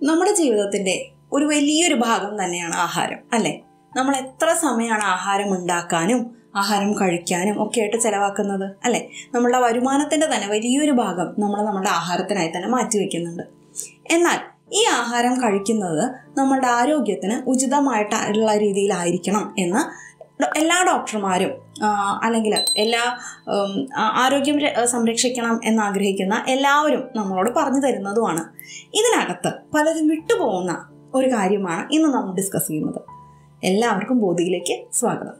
നമ്മുടെ ജീവിതത്തിൻ്റെ ഒരു വലിയൊരു ഭാഗം തന്നെയാണ് ആഹാരം അല്ലേ നമ്മൾ എത്ര സമയമാണ് ആഹാരം ഉണ്ടാക്കാനും ആഹാരം കഴിക്കാനും ഒക്കെ ആയിട്ട് ചിലവാക്കുന്നത് അല്ലേ നമ്മളുടെ വരുമാനത്തിൻ്റെ തന്നെ വലിയൊരു ഭാഗം നമ്മൾ നമ്മുടെ ആഹാരത്തിനായി തന്നെ മാറ്റിവെക്കുന്നുണ്ട് എന്നാൽ ഈ ആഹാരം കഴിക്കുന്നത് നമ്മളുടെ ആരോഗ്യത്തിന് ഉചിതമായിട്ടുള്ള രീതിയിലായിരിക്കണം എന്ന് എല്ലാ ഡോക്ടർമാരും ആ, അല്ലെങ്കിൽ എല്ലാ ഉം, ആ- ആരോഗ്യം ര- സംരക്ഷിക്കണം എന്നാഗ്രഹിക്കുന്ന എല്ലാവരും നമ്മളോട് പറഞ്ഞു തരുന്നതുമാണ് ഇതിനകത്ത് പലരും വിട്ടുപോകുന്ന ഒരു കാര്യമാണ് ഇന്ന് നമ്മൾ ഡിസ്കസ് ചെയ്യുന്നത് എല്ലാവർക്കും ബോധിയിലേക്ക് സ്വാഗതം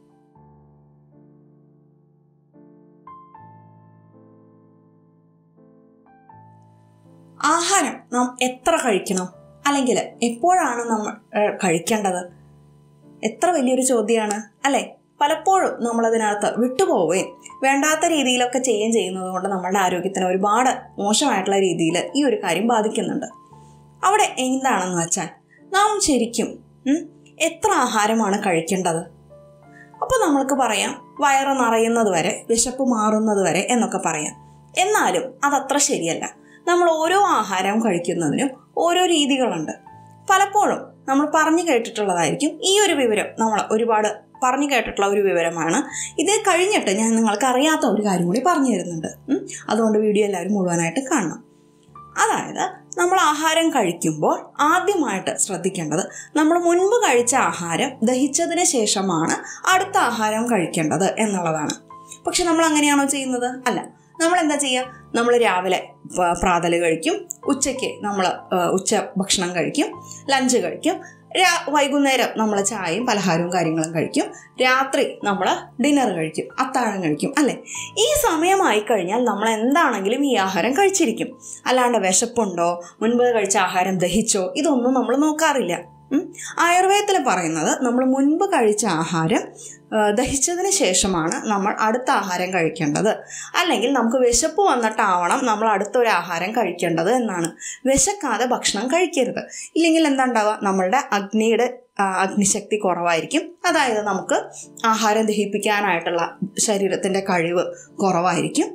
ആഹാരം നാം എത്ര കഴിക്കണം അല്ലെങ്കിൽ എപ്പോഴാണ് നമ്മൾ ഏഹ്, കഴിക്കേണ്ടത് എത്ര വലിയൊരു ചോദ്യമാണ് അല്ലേ പലപ്പോഴും നമ്മളതിനകത്ത് വിട്ടുപോവുകയും വേണ്ടാത്ത രീതിയിലൊക്കെ ചെയ്യുകയും ചെയ്യുന്നത് കൊണ്ട് നമ്മളുടെ ആരോഗ്യത്തിന് ഒരുപാട് മോശമായിട്ടുള്ള രീതിയിൽ ഈ ഒരു കാര്യം ബാധിക്കുന്നുണ്ട് അവിടെ എന്താണെന്ന് വെച്ചാൽ നാം ശരിക്കും ഉം, എത്ര ആഹാരമാണ് കഴിക്കേണ്ടത് അപ്പോൾ നമ്മൾക്ക് പറയാം വയറ് നിറയുന്നത് വരെ വിശപ്പ് മാറുന്നത് വരെ എന്നൊക്കെ പറയാം എന്നാലും അതത്ര ശരിയല്ല നമ്മൾ ഓരോ ആഹാരം കഴിക്കുന്നതിനും ഓരോ രീതികളുണ്ട് പലപ്പോഴും നമ്മൾ പറഞ്ഞു കേട്ടിട്ടുള്ളതായിരിക്കും ഈ ഒരു വിവരം നമ്മൾ ഒരുപാട് പറഞ്ഞു കേട്ടിട്ടുള്ള ഒരു വിവരമാണ് ഇത് കഴിഞ്ഞിട്ട് ഞാൻ നിങ്ങൾക്ക് അറിയാത്ത ഒരു കാര്യം കൂടി പറഞ്ഞു തരുന്നുണ്ട് ഉം. അതുകൊണ്ട് വീഡിയോ എല്ലാവരും മുഴുവനായിട്ട് കാണണം അതായത് നമ്മൾ ആഹാരം കഴിക്കുമ്പോൾ ആദ്യമായിട്ട് ശ്രദ്ധിക്കേണ്ടത് നമ്മൾ മുൻപ് കഴിച്ച ആഹാരം ദഹിച്ചതിന് ശേഷമാണ് അടുത്ത ആഹാരം കഴിക്കേണ്ടത് എന്നുള്ളതാണ് പക്ഷെ നമ്മൾ അങ്ങനെയാണോ ചെയ്യുന്നത് അല്ല നമ്മൾ എന്താ ചെയ്യുക നമ്മൾ രാവിലെ പ- പ്രാതൽ കഴിക്കും ഉച്ചയ്ക്ക് നമ്മൾ ഉച്ച ഭക്ഷണം കഴിക്കും ലഞ്ച് കഴിക്കും രാ വൈകുന്നേരം നമ്മൾ ചായയും പലഹാരവും കാര്യങ്ങളും കഴിക്കും രാത്രി നമ്മൾ ഡിന്നർ കഴിക്കും അത്താഴം കഴിക്കും അല്ലേ ഈ സമയമായി കഴിഞ്ഞാൽ നമ്മൾ എന്താണെങ്കിലും ഈ ആഹാരം കഴിച്ചിരിക്കും അല്ലാണ്ട് വിശപ്പുണ്ടോ മുൻപ് കഴിച്ച ആഹാരം ദഹിച്ചോ ഇതൊന്നും നമ്മൾ നോക്കാറില്ല ഉം. ആയുർവേദത്തിൽ പറയുന്നത് നമ്മൾ മുൻപ് കഴിച്ച ആഹാരം ആ, ദഹിച്ചതിന് ശേഷമാണ് നമ്മൾ അടുത്ത ആഹാരം കഴിക്കേണ്ടത് അല്ലെങ്കിൽ നമുക്ക് വിശപ്പ് വന്നിട്ടാവണം നമ്മൾ അടുത്തൊരു ആഹാരം കഴിക്കേണ്ടത് എന്നാണ് വിശക്കാതെ ഭക്ഷണം കഴിക്കരുത് ഇല്ലെങ്കിൽ എന്താ ഉണ്ടാവുക നമ്മളുടെ അഗ്നിയുടെ ആ, അഗ്നിശക്തി കുറവായിരിക്കും അതായത് നമുക്ക് ആഹാരം ദഹിപ്പിക്കാനായിട്ടുള്ള ശരീരത്തിൻ്റെ കഴിവ് കുറവായിരിക്കും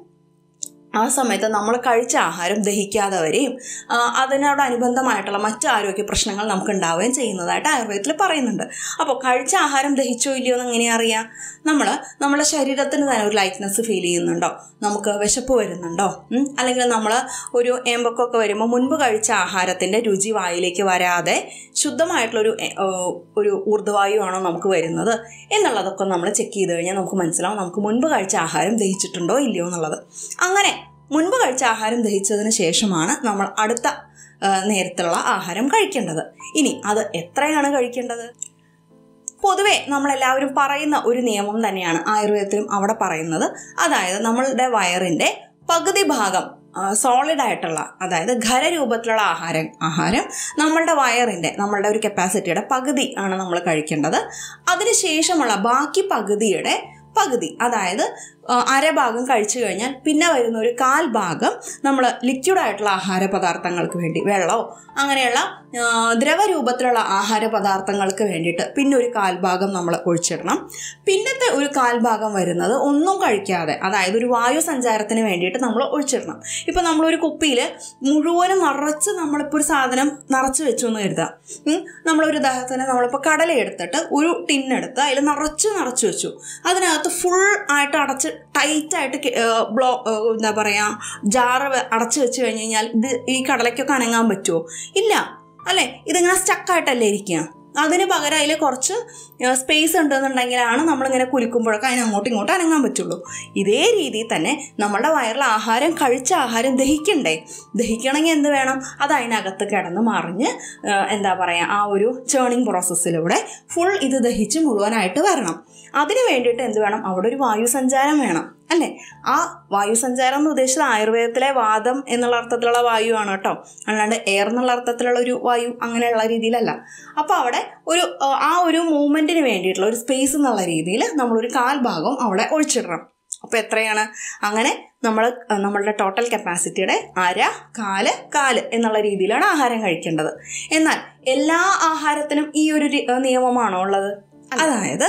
ആ സമയത്ത് നമ്മൾ കഴിച്ച ആഹാരം ദഹിക്കാതെ വരെയും ആ, അതിനോടനുബന്ധമായിട്ടുള്ള മറ്റ് ആരോഗ്യ പ്രശ്നങ്ങൾ നമുക്ക് ഉണ്ടാവുകയും ചെയ്യുന്നതായിട്ട് ആയുർവേദത്തിൽ പറയുന്നുണ്ട് അപ്പോൾ കഴിച്ച ആഹാരം ദഹിച്ചോ ഇല്ലയോ എന്ന് എങ്ങനെയാ അറിയാം നമ്മൾ നമ്മുടെ ശരീരത്തിന് തന്നെ ഒരു ലൈറ്റ്നസ് ഫീൽ ചെയ്യുന്നുണ്ടോ നമുക്ക് വിശപ്പ് വരുന്നുണ്ടോ ഉം? അല്ലെങ്കിൽ നമ്മൾ ഒരു ഏമ്പക്കൊക്കെ വരുമ്പോൾ മുൻപ് കഴിച്ച ആഹാരത്തിൻ്റെ രുചി വായിലേക്ക് വരാതെ ശുദ്ധമായിട്ടുള്ളൊരു എ, ഓ, ഒരു ഊർജ്ജവായു ആണോ നമുക്ക് വരുന്നത് എന്നുള്ളതൊക്കെ നമ്മൾ ചെക്ക് ചെയ്ത് കഴിഞ്ഞാൽ നമുക്ക് മനസ്സിലാവും നമുക്ക് മുൻപ് കഴിച്ച ആഹാരം ദഹിച്ചിട്ടുണ്ടോ ഇല്ലയോ എന്നുള്ളത് അങ്ങനെ മുൻപ് കഴിച്ച ആഹാരം ദഹിച്ചതിന് ശേഷമാണ് നമ്മൾ അടുത്ത ആ, നേരത്തുള്ള ആഹാരം കഴിക്കേണ്ടത് ഇനി അത് എത്രയാണ് കഴിക്കേണ്ടത് പൊതുവെ നമ്മളെല്ലാവരും പറയുന്ന ഒരു നിയമം തന്നെയാണ് ആയുർവേദത്തിലും അവിടെ പറയുന്നത് അതായത് നമ്മളുടെ വയറിൻ്റെ പകുതി ഭാഗം സോളിഡ് ആയിട്ടുള്ള അതായത് ഖരരൂപത്തിലുള്ള ആഹാരം ആഹാരം നമ്മളുടെ വയറിൻ്റെ നമ്മളുടെ ഒരു കപ്പാസിറ്റിയുടെ പകുതി ആണ് നമ്മൾ കഴിക്കേണ്ടത് അതിനുശേഷമുള്ള ബാക്കി പകുതിയുടെ പകുതി അതായത് ആ, അരഭാഗം കഴിച്ചു കഴിഞ്ഞാൽ പിന്നെ വരുന്ന ഒരു കാൽ ഭാഗം നമ്മൾ ലിക്വിഡായിട്ടുള്ള ആഹാര പദാർത്ഥങ്ങൾക്ക് വേണ്ടി വെള്ളമോ അങ്ങനെയുള്ള ആ, ദ്രവരൂപത്തിലുള്ള ആഹാര പദാർത്ഥങ്ങൾക്ക് വേണ്ടിയിട്ട് പിന്നെ ഒരു കാൽഭാഗം നമ്മൾ ഒഴിച്ചിടണം പിന്നത്തെ ഒരു കാൽഭാഗം വരുന്നത് ഒന്നും കഴിക്കാതെ അതായത് ഒരു വായു സഞ്ചാരത്തിന് വേണ്ടിയിട്ട് നമ്മൾ ഒഴിച്ചിടണം ഇപ്പം നമ്മളൊരു കുപ്പിയിൽ മുഴുവനും നിറച്ച് നമ്മളിപ്പോൾ ഒരു സാധനം നിറച്ച് വെച്ചു എന്ന് കരുതാം ഉം. നമ്മളൊരു ഉദാഹരണത്തിന് നമ്മളിപ്പോൾ കടല എടുത്തിട്ട് ഒരു ടിന്നെടുത്ത് അതിൽ നിറച്ച് നിറച്ച് വെച്ചു അതിനകത്ത് ഫുൾ ആയിട്ട് അടച്ച് ടൈറ്റായിട്ട് ബ്ലോ ഏഹ് എന്താ പറയുക ജാറ് അടച്ച് വെച്ച് കഴിഞ്ഞ് കഴിഞ്ഞാൽ ഇത് ഈ കടലയ്ക്കൊക്കെ അനങ്ങാൻ പറ്റുമോ ഇല്ല അല്ലേ ഇതിങ്ങനെ സ്റ്റക്കായിട്ടല്ലേ ഇരിക്കുക അതിന് പകരം അതിൽ കുറച്ച് സ്പേസ് ഉണ്ടെന്നുണ്ടെങ്കിലാണ് നമ്മളിങ്ങനെ കുലുക്കുമ്പോഴൊക്കെ അതിന് അങ്ങോട്ടും ഇങ്ങോട്ടും അനങ്ങാൻ പറ്റുള്ളൂ ഇതേ രീതിയിൽ തന്നെ നമ്മളുടെ വയറിൽ ആഹാരം കഴിച്ച ആഹാരം ദഹിക്കണ്ടേ ദഹിക്കണമെങ്കിൽ എന്ത് വേണം അത് അതിനകത്ത് കിടന്ന് മറിഞ്ഞ് ആ, എന്താ പറയുക ആ ഒരു ചേണിങ് പ്രോസസ്സിലൂടെ ഫുൾ ഇത് ദഹിച്ച് മുഴുവനായിട്ട് വരണം അതിന് വേണ്ടിയിട്ട് എന്ത് വേണം അവിടെ ഒരു വായു സഞ്ചാരം വേണം അല്ലേ ആ വായു സഞ്ചാരം എന്ന് ഉദ്ദേശിച്ചത് ആയുർവേദത്തിലെ വാദം എന്നുള്ള അർത്ഥത്തിലുള്ള വായു ആണ് കേട്ടോ അല്ലാണ്ട് എയർ എന്നുള്ള അർത്ഥത്തിലുള്ള ഒരു വായു അങ്ങനെയുള്ള രീതിയിലല്ല അപ്പോൾ അവിടെ ഒരു ആ, ആ ഒരു മൂവ്മെൻറ്റിന് വേണ്ടിയിട്ടുള്ള ഒരു സ്പേസ് എന്നുള്ള രീതിയിൽ നമ്മളൊരു കാൽ ഭാഗം അവിടെ ഒഴിച്ചിടണം അപ്പോൾ എത്രയാണ് അങ്ങനെ നമ്മൾ നമ്മളുടെ ടോട്ടൽ കപ്പാസിറ്റിയുടെ അര കാല് കാല് എന്നുള്ള രീതിയിലാണ് ആഹാരം കഴിക്കേണ്ടത് എന്നാൽ എല്ലാ ആഹാരത്തിനും ഈ ഒരു രി- നിയമമാണോ ഉള്ളത് അതായത്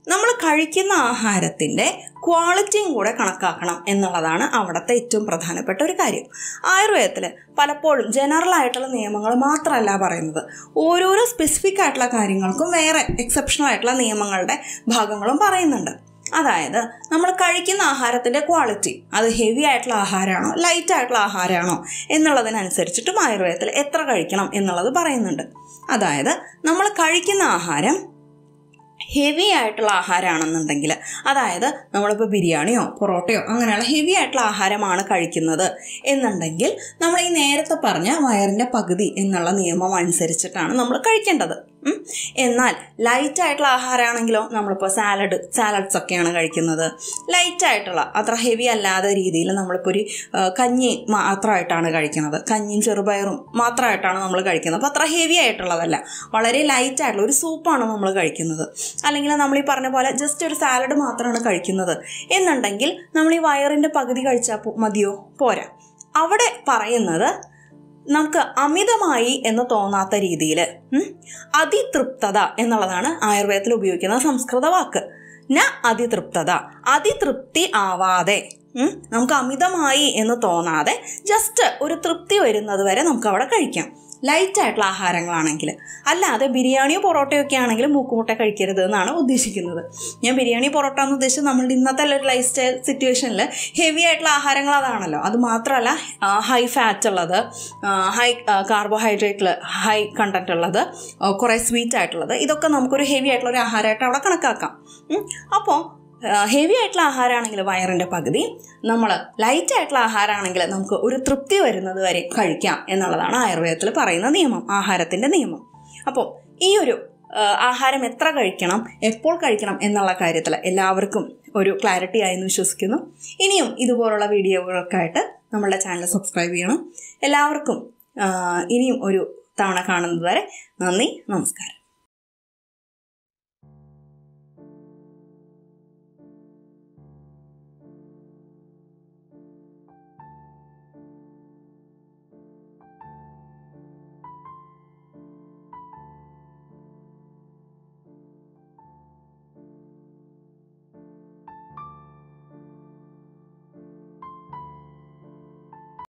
നമ്മൾ കഴിക്കുന്ന ആഹാരത്തിൻ്റെ ക്വാളിറ്റിയും കൂടെ കണക്കാക്കണം എന്നുള്ളതാണ് അവിടുത്തെ ഏറ്റവും പ്രധാനപ്പെട്ട ഒരു കാര്യം ആയുർവേദത്തിൽ പലപ്പോഴും ജനറൽ ആയിട്ടുള്ള നിയമങ്ങൾ മാത്രമല്ല പറയുന്നത് ഓരോരോ സ്പെസിഫിക് ആയിട്ടുള്ള കാര്യങ്ങൾക്കും വേറെ എക്സെപ്ഷണൽ ആയിട്ടുള്ള നിയമങ്ങളുടെ ഭാഗങ്ങളും പറയുന്നുണ്ട് അതായത് നമ്മൾ കഴിക്കുന്ന ആഹാരത്തിൻ്റെ ക്വാളിറ്റി അത് ഹെവി ആയിട്ടുള്ള ആഹാരമാണോ ലൈറ്റ് ആയിട്ടുള്ള ആഹാരമാണോ എന്നുള്ളതിനനുസരിച്ചിട്ടും ആയുർവേദത്തിൽ എത്ര കഴിക്കണം എന്നുള്ളത് പറയുന്നുണ്ട് അതായത് നമ്മൾ കഴിക്കുന്ന ആഹാരം ഹെവി ആയിട്ടുള്ള ആഹാരമാണെന്നുണ്ടെങ്കിൽ അതായത് നമ്മളിപ്പോൾ ബിരിയാണിയോ പൊറോട്ടയോ അങ്ങനെയുള്ള ഹെവി ആയിട്ടുള്ള ആഹാരമാണ് കഴിക്കുന്നത് എന്നുണ്ടെങ്കിൽ നമ്മൾ ഈ നേരത്തെ പറഞ്ഞ വയറിൻ്റെ പകുതി എന്നുള്ള നിയമം അനുസരിച്ചിട്ടാണ് നമ്മൾ കഴിക്കേണ്ടത് ഉം. എന്നാൽ ലൈറ്റ് ആയിട്ടുള്ള ആഹാരമാണെങ്കിലോ നമ്മളിപ്പോൾ സാലഡ് സാലഡ്സ് ഒക്കെയാണ് കഴിക്കുന്നത് ലൈറ്റ് ആയിട്ടുള്ള അത്ര ഹെവി അല്ലാത്ത രീതിയിൽ നമ്മളിപ്പോൾ ഒരു ആ, കഞ്ഞി മാത്രമായിട്ടാണ് കഴിക്കുന്നത് കഞ്ഞിയും ചെറുപയറും മാത്രമായിട്ടാണ് നമ്മൾ കഴിക്കുന്നത് അപ്പോൾ അത്ര ഹെവി ആയിട്ടുള്ളതല്ല വളരെ ലൈറ്റ് ആയിട്ടുള്ള ഒരു സൂപ്പാണ് നമ്മൾ കഴിക്കുന്നത് അല്ലെങ്കിൽ നമ്മൾ ഈ പറഞ്ഞ പോലെ ജസ്റ്റ് ഒരു സാലഡ് മാത്രമാണ് കഴിക്കുന്നത് എന്നുണ്ടെങ്കിൽ നമ്മൾ ഈ വയറിൻ്റെ പകുതി കഴിച്ചാൽ പോ- മതിയോ പോരാ അവിടെ പറയുന്നത് നമുക്ക് അമിതമായി എന്ന് തോന്നാത്ത രീതിയിൽ അതിതൃപ്തത എന്നുള്ളതാണ് ആയുർവേദത്തിൽ ഉപയോഗിക്കുന്ന സംസ്കൃത വാക്ക് ന അതിതൃപ്തത അതിതൃപ്തി ആവാതെ ഉം, നമുക്ക് അമിതമായി എന്ന് തോന്നാതെ ജസ്റ്റ് ഒരു തൃപ്തി വരുന്നത് വരെ നമുക്ക് അവിടെ കഴിക്കാം ലൈറ്റ് ആയിട്ടുള്ള ആഹാരങ്ങളാണെങ്കിൽ അല്ലാതെ ബിരിയാണിയോ പൊറോട്ടയോ ഒക്കെ ആണെങ്കിൽ മൂക്കുമുട്ട കഴിക്കരുത് എന്നാണ് ഉദ്ദേശിക്കുന്നത് ഞാൻ ബിരിയാണി പൊറോട്ട എന്ന് ഉദ്ദേശിച്ചത് നമ്മളുടെ ഇന്നത്തെ ഒരു ലൈഫ് സ്റ്റൈൽ സിറ്റുവേഷനിൽ ഹെവി ആയിട്ടുള്ള ആഹാരങ്ങൾ അതാണല്ലോ അത് മാത്രമല്ല ഹൈ ഫാറ്റ് ഉള്ളത് ഹൈ കാർബോഹൈഡ്രേറ്റിൽ ഹൈ കണ്ടന്റ് ഉള്ളത് ആ, കുറേ സ്വീറ്റ് ആയിട്ടുള്ളത് ഇതൊക്കെ നമുക്കൊരു ഹെവി ആയിട്ടുള്ള ഒരു ആഹാരമായിട്ട് അവിടെ കണക്കാക്കാം അപ്പോൾ ഹെവി ആയിട്ടുള്ള ആഹാരമാണെങ്കിൽ വയറിൻ്റെ പകുതി നമ്മൾ ലൈറ്റ് ആയിട്ടുള്ള ആഹാരമാണെങ്കിൽ നമുക്ക് ഒരു തൃപ്തി വരുന്നത് വരെ കഴിക്കാം എന്നുള്ളതാണ് ആയുർവേദത്തിൽ പറയുന്ന നിയമം ആഹാരത്തിൻ്റെ നിയമം അപ്പോൾ ഈ ഒരു ആ, ആഹാരം എത്ര കഴിക്കണം എപ്പോൾ കഴിക്കണം എന്നുള്ള കാര്യത്തിൽ എല്ലാവർക്കും ഒരു ക്ലാരിറ്റി ആയെന്ന് വിശ്വസിക്കുന്നു ഇനിയും ഇതുപോലുള്ള വീഡിയോകൾക്കായിട്ട് നമ്മളുടെ ചാനൽ സബ്സ്ക്രൈബ് ചെയ്യണം എല്ലാവർക്കും ആ, ഇനിയും ഒരു തവണ കാണുന്നത് വരെ നന്ദി നമസ്കാരം